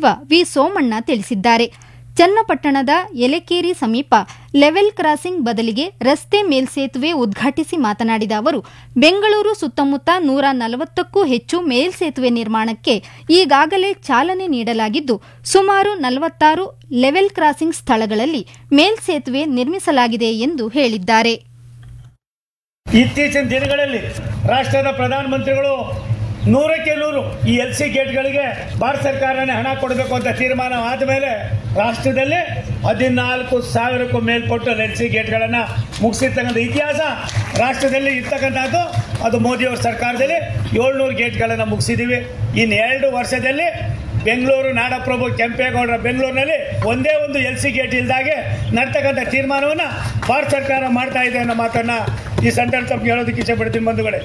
ಸಚಿವ ವಿ ಸೋಮಣ್ಣ ತಿಳಿಸಿದ್ದಾರೆ ಚನ್ನಪಟ್ಟಣದ ಯಲೆಕೇರಿ ಸಮೀಪ ಲೆವೆಲ್ ಕ್ರಾಸಿಂಗ್ ಬದಲಿಗೆ ರಸ್ತೆ ಮೇಲ್ಸೇತುವೆ ಉದ್ಘಾಟಿಸಿ ಮಾತನಾಡಿದ ಅವರು ಬೆಂಗಳೂರು ಸುತ್ತಮುತ್ತ ನೂರ ನಲವತ್ತಕ್ಕೂ ಹೆಚ್ಚು ಮೇಲ್ಸೇತುವೆ ನಿರ್ಮಾಣಕ್ಕೆ ಈಗಾಗಲೇ ಚಾಲನೆ ನೀಡಲಾಗಿದ್ದು ಸುಮಾರು ನಲವತ್ತಾರು ಲೆವೆಲ್ ಕ್ರಾಸಿಂಗ್ ಸ್ಥಳಗಳಲ್ಲಿ ಮೇಲ್ಸೇತುವೆ ನಿರ್ಮಿಸಲಾಗಿದೆ ಎಂದು ಹೇಳಿದ್ದಾರೆ ಇತ್ತೀಚಿನ ದಿನಗಳಲ್ಲಿ ರಾಷ್ಟ್ರದ ಪ್ರಧಾನಮಂತ್ರಿಗಳು ನೂರಕ್ಕೆ ನೂರು ಈ ಎಲ್ ಸಿ ಗೇಟ್ಗಳಿಗೆ ಭಾರತ ಸರ್ಕಾರನೇ ಹಣ ಕೊಡಬೇಕು ಅಂತ ತೀರ್ಮಾನ ಆದ ಮೇಲೆ ರಾಷ್ಟ್ರದಲ್ಲಿ ಹದಿನಾಲ್ಕು ಸಾವಿರಕ್ಕೂ ಮೇಲ್ಪಟ್ಟು ಎಲ್ ಸಿ ಗೇಟ್ಗಳನ್ನು ಮುಗಿಸಿರ್ತಕ್ಕಂಥ ಇತಿಹಾಸ ರಾಷ್ಟ್ರದಲ್ಲಿ ಇರ್ತಕ್ಕಂಥದ್ದು ಅದು ಮೋದಿಯವರ ಸರ್ಕಾರದಲ್ಲಿ ಏಳ್ನೂರು ಗೇಟ್ಗಳನ್ನು ಮುಗಿಸಿದ್ದೀವಿ ಇನ್ನು ಎರಡು ವರ್ಷದಲ್ಲಿ ಬೆಂಗಳೂರು ನಾಡಪ್ರಭು ಕೆಂಪೇಗೌಡರ ಬೆಂಗಳೂರಿನಲ್ಲಿ ಒಂದೇ ಒಂದು ಎಲ್ ಸಿ ಗೇಟ್ ಇಲ್ದಾಗೆ ನಡ್ತಕ್ಕಂಥ ತೀರ್ಮಾನವನ್ನು ಭಾರತ ಸರ್ಕಾರ ಮಾಡ್ತಾ ಇದೆ ಅನ್ನೋ ಮಾತನ್ನು ಈ ಸಂದರ್ಭ ತಪ್ಪು ಹೇಳೋದಕ್ಕೆ ಇಷ್ಟಪಡ್ತೀನಿ ಬಂಧುಗಳೇ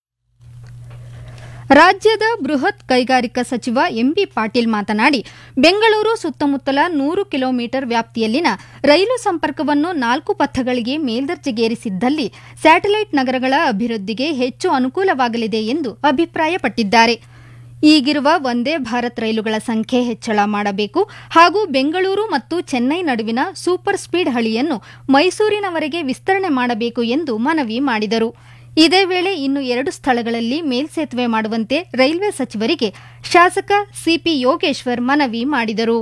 ರಾಜ್ಯದ ಬೃಹತ್ ಕೈಗಾರಿಕಾ ಸಚಿವ ಎಂಬಿ ಪಾಟೀಲ್ ಮಾತನಾಡಿ ಬೆಂಗಳೂರು ಸುತ್ತಮುತ್ತಲ ನೂರು ಕಿಲೋಮೀಟರ್ ವ್ಯಾಪ್ತಿಯಲ್ಲಿನ ರೈಲು ಸಂಪರ್ಕವನ್ನು ನಾಲ್ಕು ಪಥಗಳಿಗೆ ಮೇಲ್ದರ್ಜೆಗೇರಿಸಿದ್ದಲ್ಲಿ ಸ್ಯಾಟಲೈಟ್ ನಗರಗಳ ಅಭಿವೃದ್ಧಿಗೆ ಹೆಚ್ಚು ಅನುಕೂಲವಾಗಲಿದೆ ಎಂದು ಅಭಿಪ್ರಾಯಪಟ್ಟಿದ್ದಾರೆ ಈಗಿರುವ ಒಂದೇ ಭಾರತ್ ರೈಲುಗಳ ಸಂಖ್ಯೆ ಹೆಚ್ಚಳ ಮಾಡಬೇಕು ಹಾಗೂ ಬೆಂಗಳೂರು ಮತ್ತು ಚೆನ್ನೈ ನಡುವಿನ ಸೂಪರ್ ಸ್ಪೀಡ್ ಹಳಿಯನ್ನು ಮೈಸೂರಿನವರೆಗೆ ವಿಸ್ತರಣೆ ಮಾಡಬೇಕು ಎಂದು ಮನವಿ ಮಾಡಿದರು ಇದೇ ವೇಳೆ ಇನ್ನು ಎರಡು ಸ್ಥಳಗಳಲ್ಲಿ ಮೇಲ್ಸೇತುವೆ ಮಾಡುವಂತೆ ರೈಲ್ವೆ ಸಚಿವರಿಗೆ ಶಾಸಕ ಸಿಪಿ ಯೋಗೇಶ್ವರ್ ಮನವಿ ಮಾಡಿದರು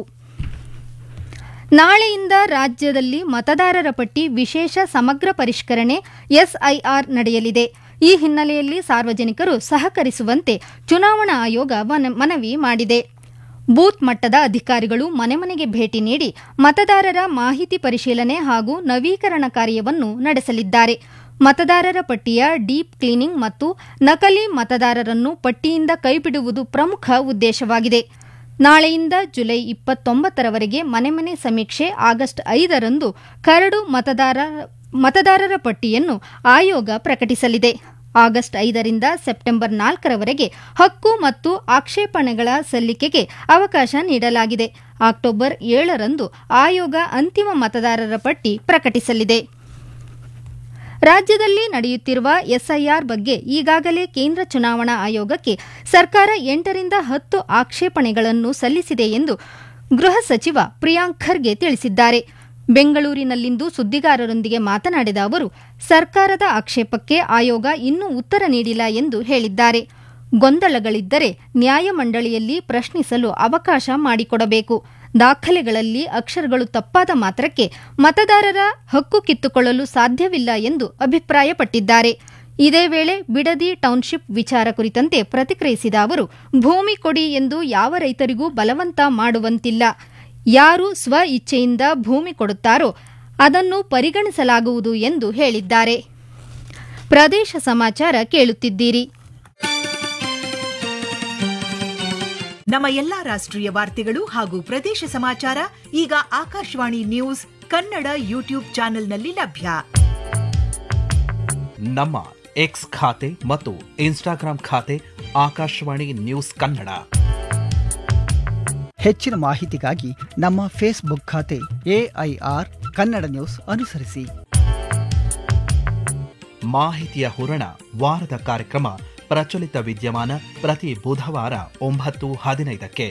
ನಾಳೆಯಿಂದ ರಾಜ್ಯದಲ್ಲಿ ಮತದಾರರ ಪಟ್ಟಿ ವಿಶೇಷ ಸಮಗ್ರ ಪರಿಷ್ಕರಣೆ ಎಸ್ಐಆರ್ ನಡೆಯಲಿದೆ ಈ ಹಿನ್ನೆಲೆಯಲ್ಲಿ ಸಾರ್ವಜನಿಕರು ಸಹಕರಿಸುವಂತೆ ಚುನಾವಣಾ ಆಯೋಗ ಮನವಿ ಮಾಡಿದೆ ಬೂತ್ ಮಟ್ಟದ ಅಧಿಕಾರಿಗಳು ಮನೆ ಮನೆಗೆ ಭೇಟಿ ನೀಡಿ ಮತದಾರರ ಮಾಹಿತಿ ಪರಿಶೀಲನೆ ಹಾಗೂ ನವೀಕರಣ ಕಾರ್ಯವನ್ನು ನಡೆಸಲಿದ್ದಾರೆ ಮತದಾರರ ಪಟ್ಟಿಯ ಡೀಪ್ ಕ್ಲೀನಿಂಗ್ ಮತ್ತು ನಕಲಿ ಮತದಾರರನ್ನು ಪಟ್ಟಿಯಿಂದ ಕೈಬಿಡುವುದು ಪ್ರಮುಖ ಉದ್ದೇಶವಾಗಿದೆ ನಾಳೆಯಿಂದ ಜುಲೈ ಇಪ್ಪತ್ತೊಂಬತ್ತರವರೆಗೆ ಮನೆ ಮನೆ ಸಮೀಕ್ಷೆ ಆಗಸ್ಟ್ ಐದರಂದು ಕರಡು ಮತದಾರ ಮತದಾರರ ಪಟ್ಟಿಯನ್ನು ಆಯೋಗ ಪ್ರಕಟಿಸಲಿದೆ ಆಗಸ್ಟ್ ಐದರಿಂದ ಸೆಪ್ಟೆಂಬರ್ ನಾಲ್ಕರವರೆಗೆ ಹಕ್ಕು ಮತ್ತು ಆಕ್ಷೇಪಣೆಗಳ ಸಲ್ಲಿಕೆಗೆ ಅವಕಾಶ ನೀಡಲಾಗಿದೆ ಅಕ್ಟೋಬರ್ ಏಳರಂದು ಆಯೋಗ ಅಂತಿಮ ಮತದಾರರ ಪಟ್ಟಿ ಪ್ರಕಟಿಸಲಿದೆ ರಾಜ್ಯದಲ್ಲಿ ನಡೆಯುತ್ತಿರುವ ಎಸ್ಐಆರ್ ಬಗ್ಗೆ ಈಗಾಗಲೇ ಕೇಂದ್ರ ಚುನಾವಣಾ ಆಯೋಗಕ್ಕೆ ಸರ್ಕಾರ ಎಂಟರಿಂದ ಹತ್ತು ಆಕ್ಷೇಪಣೆಗಳನ್ನು ಸಲ್ಲಿಸಿದೆ ಎಂದು ಗೃಹ ಸಚಿವ ಪ್ರಿಯಾಂಕ್ ಖರ್ಗೆ ತಿಳಿಸಿದ್ದಾರೆ ಬೆಂಗಳೂರಿನಲ್ಲಿಂದು ಸುದ್ದಿಗಾರರೊಂದಿಗೆ ಮಾತನಾಡಿದ ಅವರು ಸರ್ಕಾರದ ಆಕ್ಷೇಪಕ್ಕೆ ಆಯೋಗ ಇನ್ನೂ ಉತ್ತರ ನೀಡಿಲ್ಲ ಎಂದು ಹೇಳಿದ್ದಾರೆ ಗೊಂದಲಗಳಿದ್ದರೆ ನ್ಯಾಯಮಂಡಳಿಯಲ್ಲಿ ಪ್ರಶ್ನಿಸಲು ಅವಕಾಶ ಮಾಡಿಕೊಡಬೇಕು ದಾಖಲೆಗಳಲ್ಲಿ ಅಕ್ಷರಗಳು ತಪ್ಪಾದ ಮಾತ್ರಕ್ಕೆ ಮತದಾರರ ಹಕ್ಕು ಕಿತ್ತುಕೊಳ್ಳಲು ಸಾಧ್ಯವಿಲ್ಲ ಎಂದು ಅಭಿಪ್ರಾಯಪಟ್ಟಿದ್ದಾರೆ ಇದೇ ವೇಳೆ ಬಿಡದಿ ಟೌನ್ಶಿಪ್ ವಿಚಾರ ಕುರಿತಂತೆ ಪ್ರತಿಕ್ರಿಯಿಸಿದ ಅವರು ಭೂಮಿ ಕೊಡಿ ಎಂದು ಯಾವ ರೈತರಿಗೂ ಬಲವಂತ ಮಾಡುವಂತಿಲ್ಲ ಯಾರು ಸ್ವ ಇಚ್ಛೆಯಿಂದ ಭೂಮಿ ಕೊಡುತ್ತಾರೋ ಅದನ್ನು ಪರಿಗಣಿಸಲಾಗುವುದು ಎಂದು ಹೇಳಿದ್ದಾರೆ ಪ್ರದೇಶ ಸಮಾಚಾರ ಕೇಳುತ್ತಿದ್ದೀರಿ ನಮ್ಮ ಎಲ್ಲಾ ರಾಷ್ಟ್ರೀಯ ವಾರ್ತೆಗಳು ಹಾಗೂ ಪ್ರದೇಶ ಸಮಾಚಾರ ಈಗ ಆಕಾಶವಾಣಿ ನ್ಯೂಸ್ ಕನ್ನಡ ಯೂಟ್ಯೂಬ್ ಚಾನೆಲ್ನಲ್ಲಿ ಲಭ್ಯ ನಮ್ಮ ಎಕ್ಸ್ ಖಾತೆ ಮತ್ತು ಇನ್ಸ್ಟಾಗ್ರಾಂ ಖಾತೆ ಆಕಾಶವಾಣಿ ನ್ಯೂಸ್ ಕನ್ನಡ ಹೆಚ್ಚಿನ ಮಾಹಿತಿಗಾಗಿ ನಮ್ಮ ಫೇಸ್ಬುಕ್ ಖಾತೆ ಎಐಆರ್ ಕನ್ನಡ ನ್ಯೂಸ್ ಅನುಸರಿಸಿ ಮಾಹಿತಿಯ ಹೂರಣ ವಾರದ ಕಾರ್ಯಕ್ರಮ ಪ್ರಚಲಿತ ವಿದ್ಯಮಾನ ಪ್ರತಿ ಬುಧವಾರ ಒಂಬತ್ತು ಹದಿನೈದಕ್ಕೆ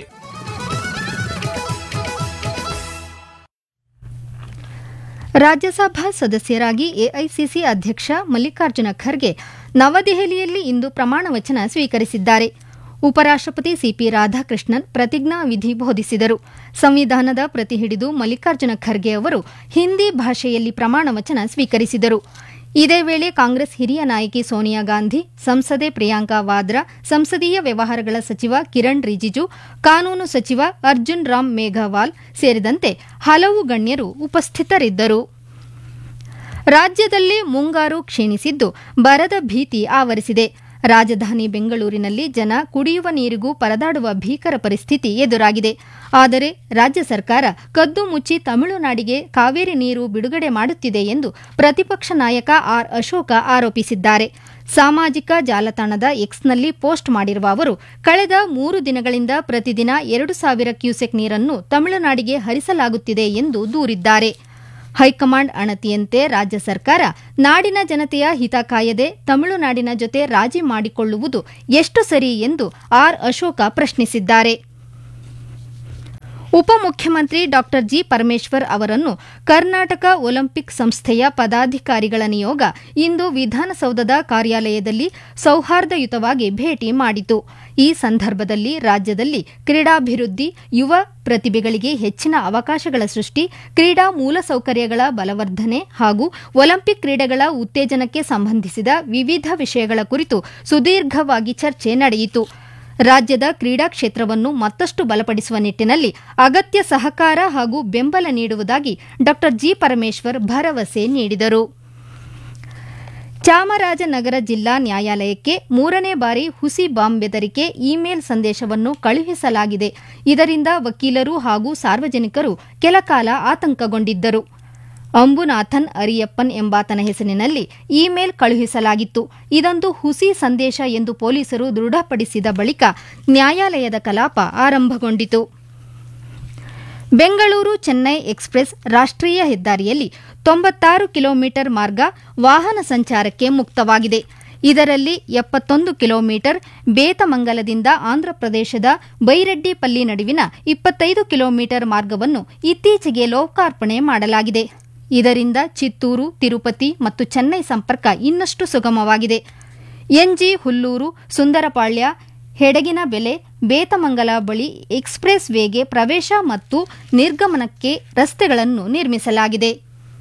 ರಾಜ್ಯಸಭಾ ಸದಸ್ಯರಾಗಿ ಎಐಸಿಸಿ ಅಧ್ಯಕ್ಷ ಮಲ್ಲಿಕಾರ್ಜುನ ಖರ್ಗೆ ನವದೆಹಲಿಯಲ್ಲಿ ಇಂದು ಪ್ರಮಾಣ ವಚನ ಸ್ವೀಕರಿಸಿದ್ದಾರೆ ಉಪರಾಷ್ಟಪತಿ ಸಿಪಿ ರಾಧಾಕೃಷ್ಣನ್ ಪ್ರತಿಜ್ಞಾ ವಿಧಿ ಬೋಧಿಸಿದರು ಸಂವಿಧಾನದ ಪ್ರತಿ ಹಿಡಿದು ಮಲ್ಲಿಕಾರ್ಜುನ ಖರ್ಗೆ ಅವರು ಹಿಂದಿ ಭಾಷೆಯಲ್ಲಿ ಪ್ರಮಾಣ ವಚನ ಸ್ವೀಕರಿಸಿದರು ಇದೇ ವೇಳೆ ಕಾಂಗ್ರೆಸ್ ಹಿರಿಯ ನಾಯಕಿ ಸೋನಿಯಾ ಗಾಂಧಿ ಸಂಸದೆ ಪ್ರಿಯಾಂಕಾ ವಾದ್ರಾ ಸಂಸದೀಯ ವ್ಯವಹಾರಗಳ ಸಚಿವ ಕಿರಣ್ ರಿಜಿಜು ಕಾನೂನು ಸಚಿವ ಅರ್ಜುನ್ ರಾಮ್ ಮೇಘವಾಲ್ ಸೇರಿದಂತೆ ಹಲವು ಗಣ್ಯರು ಉಪಸ್ಥಿತರಿದ್ದರು ರಾಜ್ಯದಲ್ಲಿ ಮುಂಗಾರು ಕ್ಷೀಣಿಸಿದ್ದು ಬರದ ಭೀತಿ ಆವರಿಸಿದೆ ರಾಜಧಾನಿ ಬೆಂಗಳೂರಿನಲ್ಲಿ ಜನ ಕುಡಿಯುವ ನೀರಿಗೂ ಪರದಾಡುವ ಭೀಕರ ಪರಿಸ್ಥಿತಿ ಎದುರಾಗಿದೆ ಆದರೆ ರಾಜ್ಯ ಸರ್ಕಾರ ಕದ್ದು ಮುಚ್ಚಿ ತಮಿಳುನಾಡಿಗೆ ಕಾವೇರಿ ನೀರು ಬಿಡುಗಡೆ ಮಾಡುತ್ತಿದೆ ಎಂದು ಪ್ರತಿಪಕ್ಷ ನಾಯಕ ಆರ್ ಅಶೋಕ ಆರೋಪಿಸಿದ್ದಾರೆ ಸಾಮಾಜಿಕ ಜಾಲತಾಣದ ಎಕ್ಸ್ನಲ್ಲಿ ಪೋಸ್ಟ್ ಮಾಡಿರುವ ಅವರು ಕಳೆದ ಮೂರು ದಿನಗಳಿಂದ ಪ್ರತಿದಿನ ಎರಡು ಸಾವಿರ ಕ್ಯೂಸೆಕ್ ನೀರನ್ನು ತಮಿಳುನಾಡಿಗೆ ಹರಿಸಲಾಗುತ್ತಿದೆ ಎಂದು ದೂರಿದ್ದಾರೆ ಹೈಕಮಾಂಡ್ ಅಣತಿಯಂತೆ ರಾಜ್ಯ ಸರ್ಕಾರ ನಾಡಿನ ಜನತೆಯ ಹಿತ ಕಾಯದೆ ತಮಿಳುನಾಡಿನ ಜೊತೆ ರಾಜಿ ಮಾಡಿಕೊಳ್ಳುವುದು ಎಷ್ಟು ಸರಿ ಎಂದು ಆರ್ ಅಶೋಕ ಪ್ರಶ್ನಿಸಿದ್ದಾರೆ ಉಪಮುಖ್ಯಮಂತ್ರಿ ಡಾ ಜಿ ಪರಮೇಶ್ವರ್ ಅವರನ್ನು ಕರ್ನಾಟಕ ಒಲಿಂಪಿಕ್ ಸಂಸ್ಥೆಯ ಪದಾಧಿಕಾರಿಗಳ ನಿಯೋಗ ಇಂದು ವಿಧಾನಸೌಧದ ಕಾರ್ಯಾಲಯದಲ್ಲಿ ಸೌಹಾರ್ದಯುತವಾಗಿ ಭೇಟಿ ಮಾಡಿತು ಈ ಸಂದರ್ಭದಲ್ಲಿ ರಾಜ್ಯದಲ್ಲಿ ಕ್ರೀಡಾಭಿವೃದ್ಧಿ ಯುವ ಪ್ರತಿಭೆಗಳಿಗೆ ಹೆಚ್ಚಿನ ಅವಕಾಶಗಳ ಸೃಷ್ಟಿ ಕ್ರೀಡಾ ಮೂಲಸೌಕರ್ಯಗಳ ಬಲವರ್ಧನೆ ಹಾಗೂ ಒಲಿಂಪಿಕ್ ಕ್ರೀಡೆಗಳ ಉತ್ತೇಜನಕ್ಕೆ ಸಂಬಂಧಿಸಿದ ವಿವಿಧ ವಿಷಯಗಳ ಕುರಿತು ಸುದೀರ್ಘವಾಗಿ ಚರ್ಚೆ ನಡೆಯಿತು ರಾಜ್ಯದ ಕ್ರೀಡಾ ಕ್ಷೇತ್ರವನ್ನು ಮತ್ತಷ್ಟು ಬಲಪಡಿಸುವ ನಿಟ್ಟಿನಲ್ಲಿ ಅಗತ್ಯ ಸಹಕಾರ ಹಾಗೂ ಬೆಂಬಲ ನೀಡುವುದಾಗಿ ಡಾ ಜಿ ಪರಮೇಶ್ವರ್ ಭರವಸೆ ನೀಡಿದರು ಚಾಮರಾಜನಗರ ಜಿಲ್ಲಾ ನ್ಯಾಯಾಲಯಕ್ಕೆ ಮೂರನೇ ಬಾರಿ ಹುಸಿ ಬಾಂಬ್ ಬೆದರಿಕೆ ಇಮೇಲ್ ಸಂದೇಶವನ್ನು ಕಳುಹಿಸಲಾಗಿದೆ ಇದರಿಂದ ವಕೀಲರು ಹಾಗೂ ಸಾರ್ವಜನಿಕರು ಕೆಲಕಾಲ ಆತಂಕಗೊಂಡಿದ್ದರು ಅಂಬುನಾಥನ್ ಅರಿಯಪ್ಪನ್ ಎಂಬಾತನ ಹೆಸರಿನಲ್ಲಿ ಇಮೇಲ್ ಕಳುಹಿಸಲಾಗಿತ್ತು ಇದೊಂದು ಹುಸಿ ಸಂದೇಶ ಎಂದು ಪೊಲೀಸರು ದೃಢಪಡಿಸಿದ ಬಳಿಕ ನ್ಯಾಯಾಲಯದ ಕಲಾಪ ಆರಂಭಗೊಂಡಿತು ಬೆಂಗಳೂರು ಚೆನ್ನೈ ಎಕ್ಸ್ಪ್ರೆಸ್ ರಾಷ್ಟ್ರೀಯ ಹೆದ್ದಾರಿಯಲ್ಲಿ ತೊಂಬತ್ತಾರು ಕಿಲೋಮೀಟರ್ ಮಾರ್ಗ ವಾಹನ ಸಂಚಾರಕ್ಕೆ ಮುಕ್ತವಾಗಿದೆ ಇದರಲ್ಲಿ ಎಪ್ಪತ್ತೊಂದು ಕಿಲೋಮೀಟರ್ ಬೇತಮಂಗಲದಿಂದ ಆಂಧ್ರಪ್ರದೇಶದ ಬೈರೆಡ್ಡಿಪಲ್ಲಿ ನಡುವಿನ ಇಪ್ಪತ್ತೈದು ಕಿಲೋಮೀಟರ್ ಮಾರ್ಗವನ್ನು ಇತ್ತೀಚೆಗೆ ಲೋಕಾರ್ಪಣೆ ಮಾಡಲಾಗಿದೆ ಇದರಿಂದ ಚಿತ್ತೂರು ತಿರುಪತಿ ಮತ್ತು ಚೆನ್ನೈ ಸಂಪರ್ಕ ಇನ್ನಷ್ಟು ಸುಗಮವಾಗಿದೆ ಎನ್ಜಿ ಹುಲ್ಲೂರು ಸುಂದರಪಾಳ್ಯ ಹೆಡಗಿನ ಬೆಲೆ ಬೇತಮಂಗಲ ಬಳಿ ಎಕ್ಸ್ಪ್ರೆಸ್ ವೇಗೆ ಪ್ರವೇಶ ಮತ್ತು ನಿರ್ಗಮನಕ್ಕೆ ರಸ್ತೆಗಳನ್ನು ನಿರ್ಮಿಸಲಾಗಿದೆ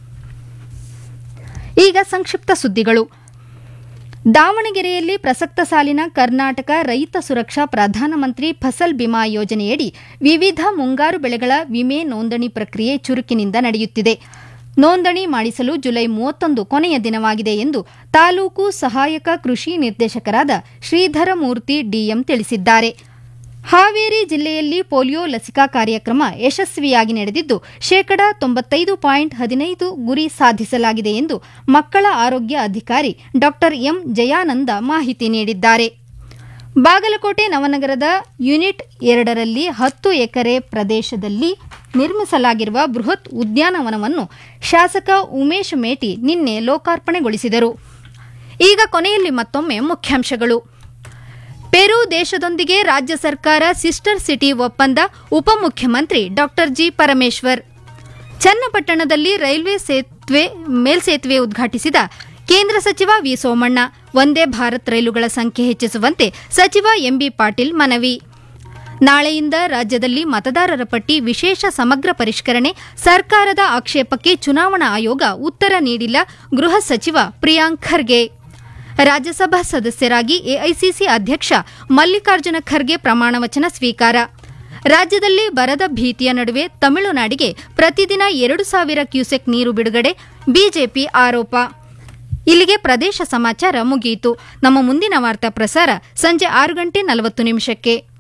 ಈಗ ಸಂಕ್ಷಿಪ್ತ ಸುದ್ದಿಗಳು ದಾವಣಗೆರೆಯಲ್ಲಿ ಪ್ರಸಕ್ತ ಸಾಲಿನ ಕರ್ನಾಟಕ ರೈತ ಸುರಕ್ಷಾ ಪ್ರಧಾನಮಂತ್ರಿ ಫಸಲ್ ಬಿಮಾ ಯೋಜನೆಯಡಿ ವಿವಿಧ ಮುಂಗಾರು ಬೆಳೆಗಳ ವಿಮೆ ನೋಂದಣಿ ಪ್ರಕ್ರಿಯೆ ಚುರುಕಿನಿಂದ ನಡೆಯುತ್ತಿದೆ ನೋಂದಣಿ ಮಾಡಿಸಲು ಜುಲೈ ಮೂವತ್ತೊಂದು ಕೊನೆಯ ದಿನವಾಗಿದೆ ಎಂದು ತಾಲೂಕು ಸಹಾಯಕ ಕೃಷಿ ನಿರ್ದೇಶಕರಾದ ಶ್ರೀಧರಮೂರ್ತಿ ಡಿಎಂ ತಿಳಿಸಿದ್ದಾರೆ ಹಾವೇರಿ ಜಿಲ್ಲೆಯಲ್ಲಿ ಪೋಲಿಯೋ ಲಸಿಕಾ ಕಾರ್ಯಕ್ರಮ ಯಶಸ್ವಿಯಾಗಿ ನಡೆದಿದ್ದು ಶೇಕಡಾ ತೊಂಬತ್ತೈದು ಪಾಯಿಂಟ್ ಹದಿನೈದು ಗುರಿ ಸಾಧಿಸಲಾಗಿದೆ ಎಂದು ಮಕ್ಕಳ ಆರೋಗ್ಯ ಅಧಿಕಾರಿ ಡಾ ಎಂ ಜಯಾನಂದ ಮಾಹಿತಿ ನೀಡಿದ್ದಾರೆ ಬಾಗಲಕೋಟೆ ನವನಗರದ ಯೂನಿಟ್ ಎರಡರಲ್ಲಿ ಹತ್ತು ಎಕರೆ ಪ್ರದೇಶದಲ್ಲಿ ನಿರ್ಮಿಸಲಾಗಿರುವ ಬೃಹತ್ ಉದ್ಯಾನವನವನ್ನು ಶಾಸಕ ಉಮೇಶ್ ಮೇಟಿ ನಿನ್ನೆ ಲೋಕಾರ್ಪಣೆಗೊಳಿಸಿದರು ಈಗ ಕೊನೆಯಲ್ಲಿ ಮತ್ತೊಮ್ಮೆ ಮುಖ್ಯಾಂಶಗಳು ಪೆರು ದೇಶದೊಂದಿಗೆ ರಾಜ್ಯ ಸರ್ಕಾರ ಸಿಸ್ಟರ್ ಸಿಟಿ ಒಪ್ಪಂದ ಉಪಮುಖ್ಯಮಂತ್ರಿ ಡಾ ಜಿ ಪರಮೇಶ್ವರ್ ಚನ್ನಪಟ್ಟಣದಲ್ಲಿ ರೈಲ್ವೆ ಸೇತುವೆ ಮೇಲ್ಸೇತುವೆ ಉದ್ಘಾಟಿಸಿದ ಕೇಂದ್ರ ಸಚಿವ ವಿ ಸೋಮಣ್ಣ ಒಂದೇ ಭಾರತ್ ರೈಲುಗಳ ಸಂಖ್ಯೆ ಹೆಚ್ಚಿಸುವಂತೆ ಸಚಿವ ಎಂಬಿ ಪಾಟೀಲ್ ಮನವಿ ನಾಳೆಯಿಂದ ರಾಜ್ಯದಲ್ಲಿ ಮತದಾರರ ಪಟ್ಟಿ ವಿಶೇಷ ಸಮಗ್ರ ಪರಿಷ್ಕರಣೆ ಸರ್ಕಾರದ ಆಕ್ಷೇಪಕ್ಕೆ ಚುನಾವಣಾ ಆಯೋಗ ಉತ್ತರ ನೀಡಿಲ್ಲ ಗೃಹ ಸಚಿವ ಪ್ರಿಯಾಂಕ್ ಖರ್ಗೆ ರಾಜ್ಯಸಭಾ ಸದಸ್ಯರಾಗಿ ಎಐಸಿಸಿ ಅಧ್ಯಕ್ಷ ಮಲ್ಲಿಕಾರ್ಜುನ ಖರ್ಗೆ ಪ್ರಮಾಣವಚನ ಸ್ವೀಕಾರ ರಾಜ್ಯದಲ್ಲಿ ಬರದ ಭೀತಿಯ ನಡುವೆ ತಮಿಳುನಾಡಿಗೆ ಪ್ರತಿದಿನ ಎರಡು ಸಾವಿರ ಕ್ಯೂಸೆಕ್ ನೀರು ಬಿಡುಗಡೆ ಬಿಜೆಪಿ ಆರೋಪ ಇಲ್ಲಿಗೆ ಪ್ರದೇಶ ಸಮಾಚಾರ ಮುಗಿಯಿತು ನಮ್ಮ ಮುಂದಿನ ವಾರ್ತಾ ಪ್ರಸಾರ ಸಂಜೆ ಆರು ಗಂಟೆ ನಲವತ್ತು ನಿಮಿಷಕ್ಕೆ